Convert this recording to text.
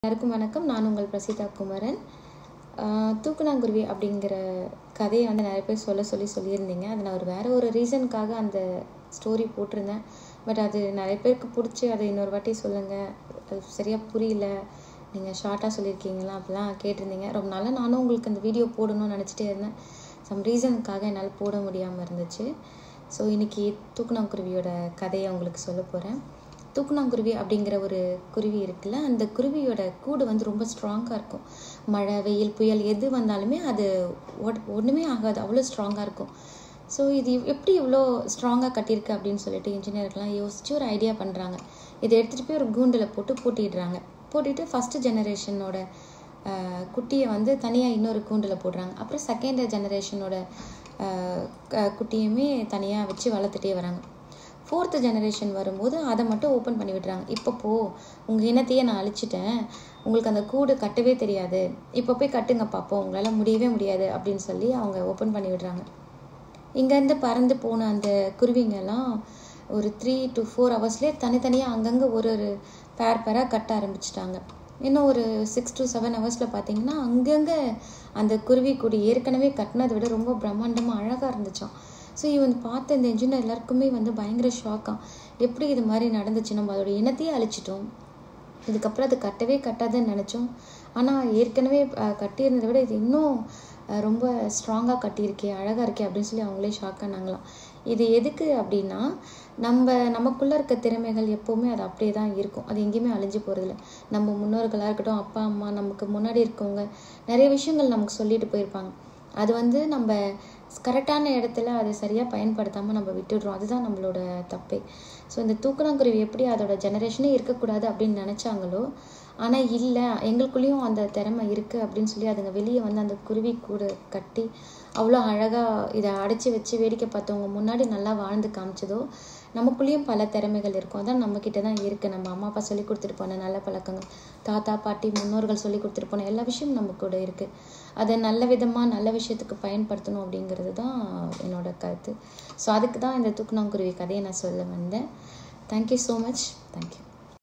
எல்லாருக்கும் வணக்கம் நான் உங்கள் பிரசிதா குமரன் ஆஹ் தூக்குனாங்குருவி அப்படிங்கிற கதையை வந்து நிறைய பேர் சொல்ல சொல்லி சொல்லியிருந்தீங்க அது நான் ஒரு வேற ஒரு ரீசனுக்காக அந்த ஸ்டோரி போட்டிருந்தேன் பட் அது நிறைய பேருக்கு பிடிச்சி அதை இன்னொரு வாட்டி சொல்லுங்கள் அது சரியாக புரியல நீங்கள் ஷார்ட்டாக சொல்லியிருக்கீங்களா அப்படிலாம் கேட்டிருந்தீங்க ரொம்ப நாளாக நானும் உங்களுக்கு அந்த வீடியோ போடணும்னு நினச்சிட்டே இருந்தேன் சம் ரீசனுக்காக என்னால் போட முடியாமல் இருந்துச்சு ஸோ இன்னைக்கு தூக்குனாங்குருவியோட கதையை உங்களுக்கு சொல்ல போகிறேன் தூக்குனாங்குருவி அப்படிங்கிற ஒரு குருவி இருக்குல்ல அந்த குருவியோட கூடு வந்து ரொம்ப ஸ்ட்ராங்காக இருக்கும் மழை வெயில் புயல் எது வந்தாலுமே அது ஒட்- ஒண்ணுமே ஆகாது அவ்வளோ ஸ்ட்ராங்காக இருக்கும் ஸோ இது எப்படி இவ்வளோ ஸ்ட்ராங்காக கட்டியிருக்கு அப்படின்னு சொல்லிட்டு இன்ஜினியர்லாம் யோசிச்சு ஒரு ஐடியா பண்ணுறாங்க இதை எடுத்துகிட்டு போய் ஒரு கூண்டில் போட்டு பூட்டிடுறாங்க பூட்டிட்டு ஃபஸ்ட்டு ஜெனரேஷனோட குட்டியை வந்து தனியாக இன்னொரு கூண்டில் போடுறாங்க அப்புறம் செகண்ட் ஜெனரேஷனோட குட்டியுமே தனியாக வச்சு வளர்த்துட்டே வராங்க ஃபோர்த்து ஜெனரேஷன் வரும்போது அதை மட்டும் ஓப்பன் பண்ணி விடுறாங்க இப்போ போ உங்கள் இனத்தையே நான் அழிச்சிட்டேன் உங்களுக்கு அந்த கூடு கட்டவே தெரியாது இப்போ போய் கட்டுங்க பார்ப்போம் உங்களால் முடியவே முடியாது அப்படின்னு சொல்லி அவங்க ஓப்பன் பண்ணி விடுறாங்க இங்கேருந்து பறந்து போன அந்த குருவிங்கெல்லாம் ஒரு த்ரீ டு ஃபோர் ஹவர்ஸ்லேயே தனித்தனியாக அங்கங்கே ஒரு ஒரு பேர் பேராக கட்ட ஆரம்பிச்சிட்டாங்க இன்னும் ஒரு சிக்ஸ் டு செவன் ஹவர்ஸில் பார்த்தீங்கன்னா அங்கங்கே அந்த குருவி கூடி ஏற்கனவே கட்டினதை விட ரொம்ப பிரம்மாண்டமாக அழகாக இருந்துச்சாம் ஸோ இவன் பார்த்த இந்த இன்ஜினியர் எல்லாருக்குமே வந்து பயங்கர ஷாக்காக எப்படி இது மாதிரி நடந்துச்சு நம்ம அதோட இனத்தையே அழிச்சிட்டோம் இதுக்கப்புறம் அது கட்டவே கட்டாதுன்னு நினச்சோம் ஆனால் ஏற்கனவே அஹ், கட்டியிருந்ததை விட இது இன்னும் அஹ், ரொம்ப ஸ்ட்ராங்காக கட்டியிருக்கே அழகாக இருக்கே அப்படின்னு சொல்லி அவங்களே ஷாக் ஆனாங்களாம் இது எதுக்கு அப்படின்னா நம்ம நமக்குள்ளே இருக்க திறமைகள் எப்போவுமே அது அப்படியே தான் இருக்கும் அது எங்கேயுமே அழிஞ்சு போகிறதில்ல நம்ம முன்னோர்களாக இருக்கட்டும் அப்பா அம்மா நமக்கு முன்னாடி இருக்கவங்க நிறைய விஷயங்கள் நமக்கு சொல்லிட்டு போயிருப்பாங்க அது வந்து நம்ம கரெக்டான இடத்துல அதை சரியாக பயன்படுத்தாமல் நம்ம விட்டுடுறோம் அதுதான் நம்மளோட தப்பே ஸோ இந்த தூக்கணாங்குருவி எப்படி அதோட ஜெனரேஷனே இருக்கக்கூடாது அப்படின்னு நினச்சாங்களோ ஆனால் இல்லை எங்களுக்குள்ளேயும் அந்த திறமை இருக்குது அப்படின்னு சொல்லி அதுங்க வெளியே வந்து அந்த குருவி கூடு கட்டி அவ்வளோ அழகாக இதை அடைச்சி வச்சு வேடிக்கை பார்த்தவங்க முன்னாடி நல்லா வாழ்ந்து காமிச்சதோ நமக்குள்ளேயும் பல திறமைகள் இருக்கும் அதான் நம்மக்கிட்ட தான் இருக்குது நம்ம அம்மா அப்பா சொல்லி கொடுத்துட்டு போன நல்ல பழக்கங்கள் தாத்தா பாட்டி முன்னோர்கள் சொல்லி கொடுத்துட்டு போன எல்லா விஷயமும் நம்ம கூட இருக்குது அதை நல்ல விதமாக நல்ல விஷயத்துக்கு பயன்படுத்தணும் அப்படிங்கிறது தான் என்னோட கருத்து ஸோ அதுக்கு தான் இந்த தூக்குனாங்குருவி கதையை நான் சொல்ல வந்தேன் தேங்க்யூ ஸோ மச் தேங்க்யூ